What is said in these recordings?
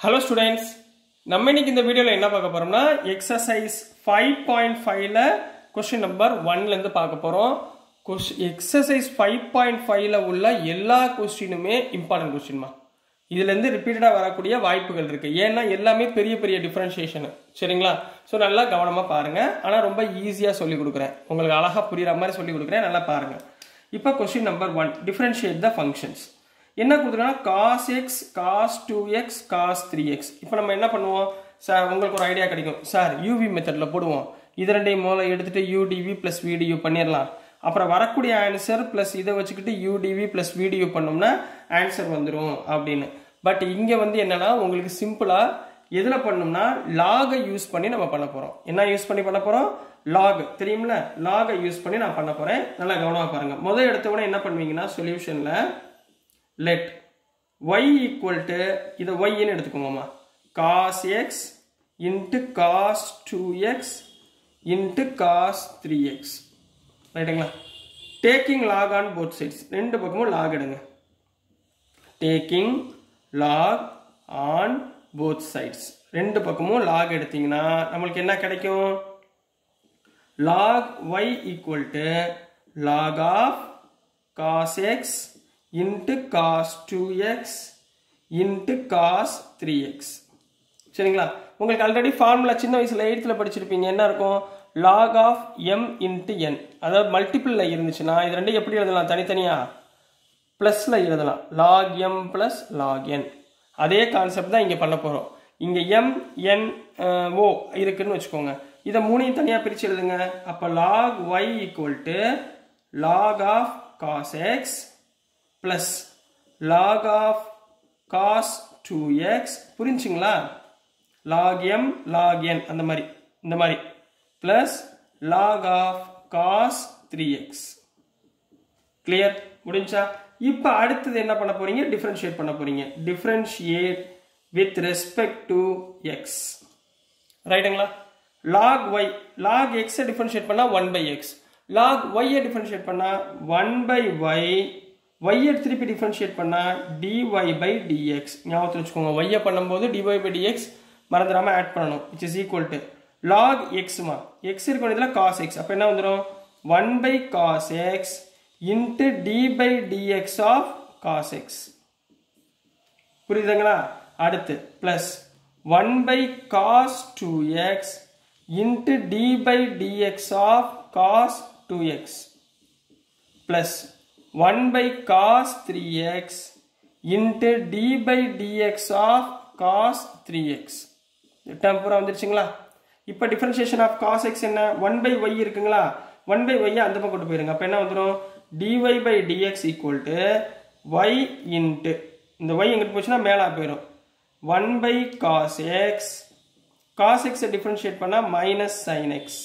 hello students நம்ம இன்னைக்கு இந்த வீடியோவில் என்ன பார்க்க போறோம்னா எக்ஸசைஸ் ஃபைவ் பாயிண்ட் ஃபைவ்ல கொஸ்டின் நம்பர் ஒன்லேருந்து பார்க்க போகிறோம் கொஸ் எக்ஸசைஸ் ஃபைவ் பாயிண்ட் ஃபைவ்ல உள்ள எல்லா கொஸ்டினுமே இம்பார்ட்டன்ட் கொஸ்டின்மா இதுலேருந்து ரிப்பீட்டடாக வரக்கூடிய வாய்ப்புகள் இருக்கு ஏன்னா எல்லாமே பெரிய பெரிய டிஃப்ரென்ஷியேஷன் சரிங்களா ஸோ நல்லா கவனமாக பாருங்க ஆனால் ரொம்ப ஈஸியாக சொல்லி கொடுக்குறேன் உங்களுக்கு அழகாக புரியுற மாதிரி சொல்லி கொடுக்குறேன் நல்லா பாருங்க இப்போ question number one differentiate the functions என்ன கொடுத்துருக்காங்கன்னா cos x cos two x cos three x இப்போ நம்ம என்ன பண்ணுவோம் சார் உங்களுக்கு ஒரு ஐடியா கிடைக்கும் சார் யூவி மெத்தடில் போடுவோம் இது ரெண்டையும் மூலம் எடுத்துட்டு யூடிவி ப்ளஸ் விடியூ பண்ணிடலாம் அப்புறம் வரக்கூடிய ஆன்சர் ப்ளஸ் இதை வச்சுக்கிட்டு யூடிவி ப்ளஸ் விடியூ பண்ணோம்னா ஆன்சர் வந்துடும் அப்படின்னு பட் இங்கே வந்து என்னன்னா உங்களுக்கு சிம்பிளாக எதில் பண்ணோம்னா லாகை யூஸ் பண்ணி நம்ம பண்ண போகிறோம் என்ன யூஸ் பண்ணி பண்ண போகிறோம் லாக் தெரியும்ல லாகை யூஸ் பண்ணி நான் பண்ண போகிறேன் நல்லா கவனமாக பாருங்கள் முதல் எடுத்த உடனே என்ன பண்ணுவீங்கன்னா சொல்யூஷனில் லெட் y ஈக்குவல் டு இதை ஒய்ன்னு எடுத்துக்கோங்கம்மா cos x into cos two x into cos three x ரைட்டுங்களா taking log on both sides ரெண்டு பக்கமும் லாக் எடுங்க taking log on both sides ரெண்டு பக்கமும் லாக் எடுத்தீங்கன்னா நம்மளுக்கு என்ன கிடைக்கும் log y equal to log of cos x into cos two x into cos three x சரிங்களா உங்களுக்கு ஆல்ரெடி ஃபார்முலா சின்ன வயசில் எயித்தில் படிச்சிருப்பீங்க என்ன இருக்கும் log of m into n அதாவது மல்டிபிளில் இருந்துச்சுன்னா இது ரெண்டும் எப்படி எழுதலாம் தனித்தனியாக ப்ளஸில் எழுதலாம் log m plus log n அதே கான்செப்ட் தான் இங்கே பண்ண போகிறோம் இங்கே எம் என் ஓ இருக்குன்னு வச்சுக்கோங்க இதை மூணையும் தனியாக பிரித்து எழுதுங்க அப்போ log y equal to log of cos x plus log of cos two x புரிஞ்சுங்களா லாக் எம் லாக் என் அந்த மாதிரி இந்த மாதிரி plus log of cos three x clear முடிஞ்சா இப்போ அடுத்தது என்ன பண்ண போறீங்க டிஃப்ரென்ஷியேட் பண்ண போறீங்க differentiate with respect to x ரைட்டுங்களா லாக் ஒய் லாக் எக்ஸை டிஃப்ரென்ஷியேட் பண்ணால் ஒன் பை எக்ஸ் லாக் ஒய்யை டிஃப்ரென்ஷியேட் பண்ணால் ஒன் பை ஒய் ஒய்யை திருப்பி டிஃப்ரென்ஷியேட் பண்ணால் டிஒய் பை டிஎக்ஸ் ஞாபகத்தில் வச்சுக்கோங்க ஒய்யை பண்ணும்போது டிஒய் பை டிஎக்ஸ் மறந்துடாமல் ஆட் பண்ணணும் which is equal to log எக்ஸ்மா எக்ஸ் இருக்க வேண்டியதில் காஸ் எக்ஸ் அப்போ என்ன வந்துடும் one by cos x into d by dx of cos x புரியுதுங்களா அடுத்து plus one by cos two x into d by dx of cos two x plus one by cos three x into d by dx of cos three x term பூரா வந்துருச்சுங்களா இப்போ differentiation of cos x என்ன one by y இருக்குங்களா one by ஒய்யை அந்த பக்கம் கொண்டு போயிருங்க அப்போ என்ன வந்துடும் dy by dx equal to y into இந்த ஒய் எங்கிட்டு போச்சுன்னா மேலே போயிடும் one by cos x cos எக்ஸை டிஃப்ரென்ஷியேட் பண்ணால் மைனஸ் சைன் எக்ஸ்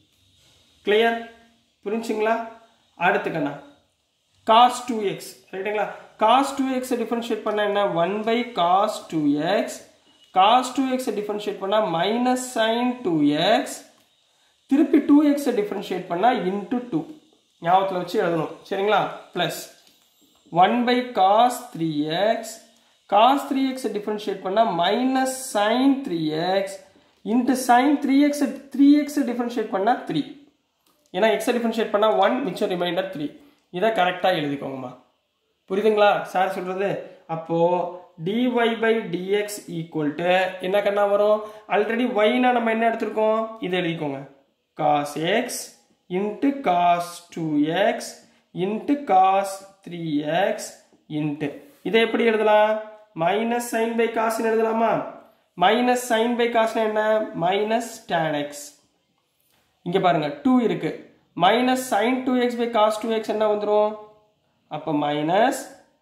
கிளியர் புரிஞ்சுங்களா அடுத்துக்கண்ணா காஸ் டூ எக்ஸ் ரைட்டுங்களா காஸ் டூ எக்ஸை டிஃப்ரென்ஷியேட் பண்ணால் என்ன one by cos two x cos two எக்ஸை டிஃப்ரென்ஷியேட் பண்ணால் மைனஸ் சைன் டூ எக்ஸ் திருப்பி டூ எக்ஸை டிஃப்ரென்ஷியேட் பண்ணால் இன்ட்டு டூ ஞாபகத்தில் வச்சு எழுதணும் சரிங்களா plus one by cos three x cos three எக்ஸை டிஃப்ரென்ஷியேட் பண்ணால் minus sine three x into sine three x three எக்ஸை டிஃப்ரென்ஷியேட் பண்ணால் த்ரீ ஏன்னா எக்ஸை டிஃப்ரென்ஷியேட் பண்ணால் ஒன் மிச்சம் ரிமைண்டர் த்ரீ இதை கரெக்டாக எழுதிக்கோங்கம்மா புரியுதுங்களா சார் சொல்கிறது அப்போது dy by dx equal to என்ன கண்ணா வரும் ஆல்ரெடி ஒய்னா நம்ம என்ன எடுத்திருக்கோம் இதை எழுதிக்கோங்க cos x into cos two x into cos three x into இதை எப்படி எழுதலாம் மைனஸ் சைன் பை காசுன்னு எழுதலாமா மைனஸ் சைன் பை காசுனா என்ன மைனஸ் டேன் எக்ஸ் இங்கே பாருங்க டூ இருக்கு minus sine two x by cos two x என்ன வந்துடும் அப்போ மைனஸ்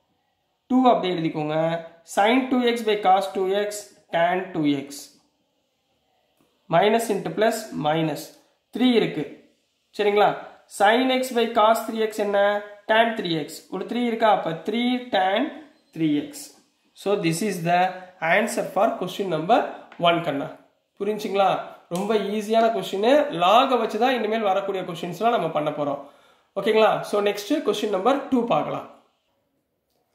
டூ அப்படியே எழுதிக்கோங்க sine two x by cos two x tan two x minus into plus minus three இருக்கு சரிங்களா sine x by cos three x என்ன tan three x ஒரு three இருக்கா அப்போ three tan three x so this is the answer for question number one கண்ணா புரிஞ்சுங்களா ரொம்ப ஈஸியான கொஸ்டின் லாகை வச்சு தான் இனிமேல் வரக்கூடிய கொஸ்டின்ஸ்லாம் நம்ம பண்ண போகிறோம் ஓகேங்களா so next question number two பார்க்கலாம்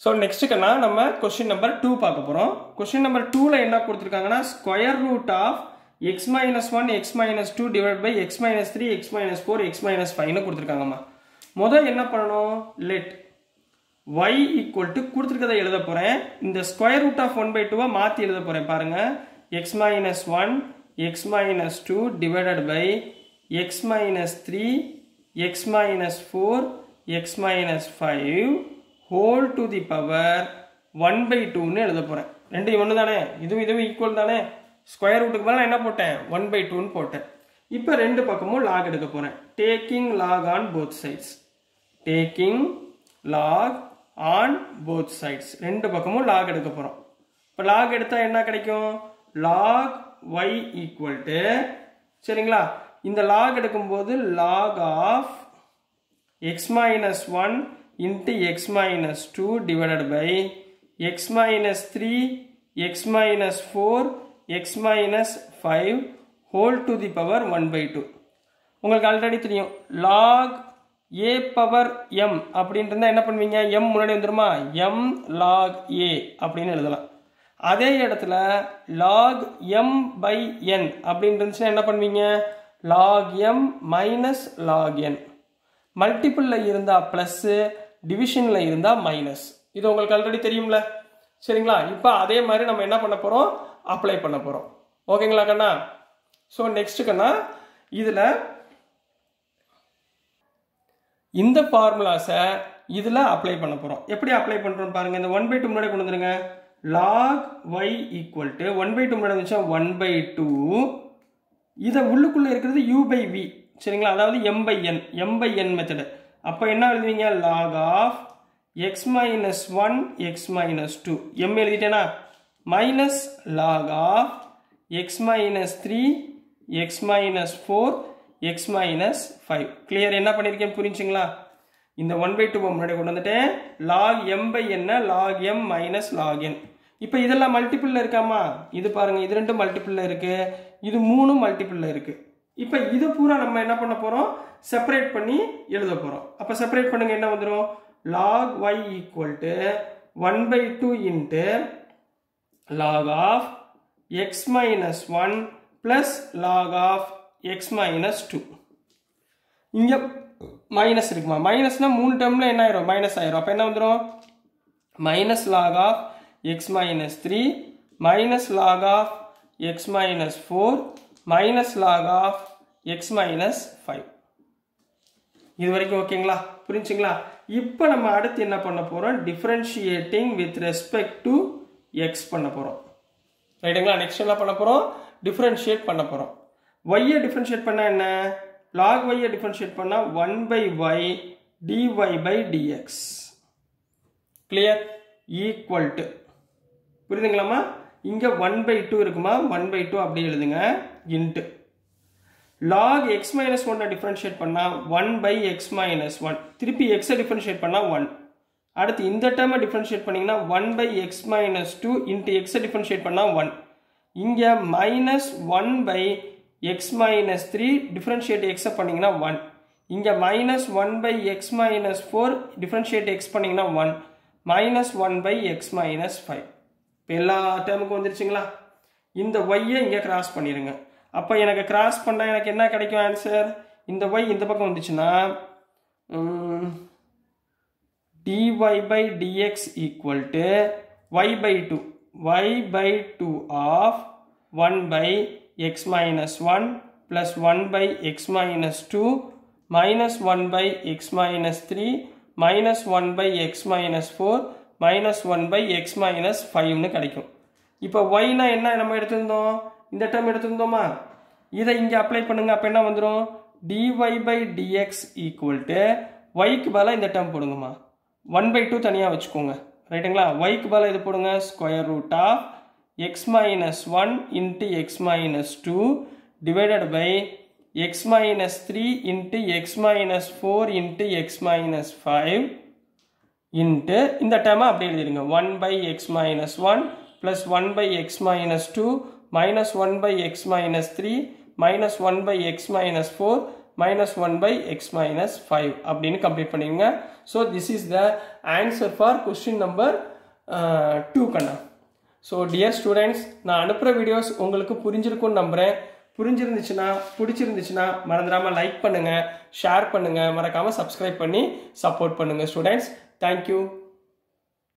ஸோ நெக்ஸ்ட்டுக்குன்னா நம்ம கொஸ்டின் நம்பர் டூ பார்க்க போகிறோம் கொஸ்டின் நம்பர் டூவில் என்ன கொடுத்துருக்காங்கன்னா square root of x minus one x minus two divide by x minus three x minus four x minus ஃபைவ்னு கொடுத்துருக்காங்கம்மா முதல் என்ன பண்ணணும் லெட் y ஈக்குவல் டு கொடுத்துருக்கதை எழுத போகிறேன் இந்த square root of one by டூவை மாற்றி எழுத போகிறேன் பாருங்கள் x minus one x minus two divided by x minus three x minus four x minus five whole to the power one by டூன்னு எழுத போகிறேன் ரெண்டு ஒன்று தானே இதுவும் இதுவும் ஈக்குவல் தானே ஸ்கொயர் ரூட்டுக்கு மேலே என்ன போட்டேன் ஒன் பை டூன்னு போட்டேன் இப்போ ரெண்டு பக்கமும் லாக் எடுக்க போகிறேன் taking log on both sides taking log on both sides ரெண்டு பக்கமும் லாக் எடுக்க போகிறோம் இப்போ லாக் எடுத்தால் என்ன கிடைக்கும் லாக் ஒய் ஈக்குவல் டு சரிங்களா இந்த லாக் எடுக்கும்போது log of x minus one into x minus two divided by x minus three x minus four x minus five whole to the power one by two உங்களுக்கு already தெரியும் log a power m அப்படின்னு இருந்தால் என்ன பண்ணுவீங்க M முன்னாடி வந்துருமா M lock ஏ அப்படின்னு எழுதலாம் அதே இடத்துல லாக் எம் பை என் அப்படின்னு இருந்துச்சுன்னா என்ன பண்ணுவீங்க log m minus log n மல்டிப்புளில் இருந்தால் ப்ளஸ்ஸு டிவிஷனில் இருந்தால் மைனஸ் இது உங்களுக்கு ஆல்ரெடி தெரியும்ல சரிங்களா இப்போ அதே மாதிரி நம்ம என்ன பண்ண போகிறோம் அப்ளை பண்ண போகிறோம் ஓகேங்களா கண்ணா ஸோ நெக்ஸ்ட் கண்ணா இதில் இந்த ஃபார்முலாஸை இதில் அப்ளை பண்ண போகிறோம் எப்படி அப்ளை பண்ணுறோம் பாருங்கள் இந்த ஒன் பை டூ முன்னாடி கொண்டு வந்துருங்க log y equal to one by two முன்னாடி வந்துச்சா ஒன் பை டூ இதை உள்ளுக்குள்ளே இருக்கிறது யூ பை வி சரிங்களா அதாவது m by n m by n method அப்போ என்ன எழுதுவீங்க log of x minus one x minus two m எழுதிட்டேனா minus log of x minus three x minus four x minus five clear என்ன பண்ணியிருக்கேன் புரிஞ்சுங்களா இந்த ஒன் பை டூ முன்னாடி கொண்டு வந்துட்டேன் லாக் எம் பை என்ன log m minus log n இப்போ இதெல்லாம் மல்டிபிளில் இருக்காமா இது பாருங்க இது ரெண்டும் மல்டிபிளில் இருக்கு இது மூணும் மல்டிபிளில் இருக்கு இப்போ இது பூரா நம்ம என்ன பண்ண போகிறோம் செப்பரேட் பண்ணி எழுத போகிறோம் அப்போ செப்பரேட் பண்ணுங்க என்ன வந்துடும் log y equal to one by two into log of x minus one plus log of x minus two இங்கே மைனஸ் இருக்குமா மைனஸ்னால் மூணு டேர்மில் என்ன ஆயிரும் மைனஸ் ஆயிரும் அப்போ என்ன வந்துடும் minus log of x minus three minus log of x minus four minus log of x minus five இது வரைக்கும் ஓகேங்களா புரிஞ்சுங்களா இப்போ நம்ம அடுத்து என்ன பண்ண போகிறோம் differentiating with respect to x பண்ண போகிறோம் ரைட்டுங்களா நெக்ஸ்ட் என்ன பண்ண போகிறோம் டிஃப்ரென்ஷியேட் பண்ண போகிறோம் ஒய்யை டிஃப்ரென்ஷியேட் பண்ணால் என்ன லாக் ஒய்யை டிஃப்ரென்ஷியேட் பண்ணால் one by y dy by dx clear equal to புரியுதுங்களாம்மா இங்கே ஒன் பை டூ இருக்குமா ஒன் பை டூ அப்படியே எழுதுங்க இன்ட்டு லாக் எக்ஸ் மைனஸ் ஒன்னை டிஃப்ரென்ஷியேட் பண்ணால் one by x minus one திருப்பி எக்ஸை டிஃப்ரென்ஷியேட் பண்ணால் ஒன் அடுத்து இந்த டேர்மை டிஃப்ரென்ஷியேட் பண்ணிங்கன்னா one by x minus two into எக்ஸை டிஃப்ரென்ஷியேட் பண்ணால் ஒன் இங்கே minus one by x minus three differentiate எக்ஸை பண்ணிங்கன்னா ஒன் இங்கே minus one by x minus four differentiate x பண்ணிங்கன்னா one minus one by x minus five இப்போ எல்லா டேர்முக்கும் வந்துருச்சுங்களா இந்த ஒய்யை இங்கே கிராஸ் பண்ணிடுங்க அப்போ எனக்கு கிராஸ் பண்ணால் எனக்கு என்ன கிடைக்கும் ஆன்சர் இந்த ஒய் இந்த பக்கம் வந்துச்சுன்னா dy by dx equal to y by 2 y by 2 of 1 by x minus 1 plus 1 by x minus 2 minus 1 by x minus 3 minus 1 by x minus 4 minus 1 by x minus 5னு கிடைக்கும் இப்போ yனா என்ன நம்ம எடுத்திருந்தோம் இந்த டேர்ம் எடுத்திருந்தோமா இதை இங்கே அப்ளை பண்ணுங்க அப்போ என்ன வந்துடும் dy by dx equal to yக்கு பதிலாக இந்த டேர்ம் போடுங்கம்மா ஒன் பை டூ தனியாக வச்சுக்கோங்க ரைட்டுங்களா ஒய்க்கு பதிலாக இது போடுங்க square root of x minus one into x minus two divided by x minus three into x minus four into x minus five into இந்த டேர்மை அப்படியே எழுதிடுங்க one by x minus one plus one by x minus two minus one by x minus three minus one by x minus four minus one by x minus five அப்படின்னு complete பண்ணிடுங்க so this is the answer for question number two கண்ணா so dear students நான் அனுப்புகிற videos உங்களுக்கு புரிஞ்சிருக்கும்னு நம்புகிறேன் புரிஞ்சிருந்துச்சுன்னா பிடிச்சிருந்துச்சுன்னா மறந்துடாமல் லைக் பண்ணுங்கள் ஷேர் பண்ணுங்கள் மறக்காமல் சப்ஸ்கிரைப் பண்ணி சப்போர்ட் பண்ணுங்கள் ஸ்டூடெண்ட்ஸ் தேங்க்யூ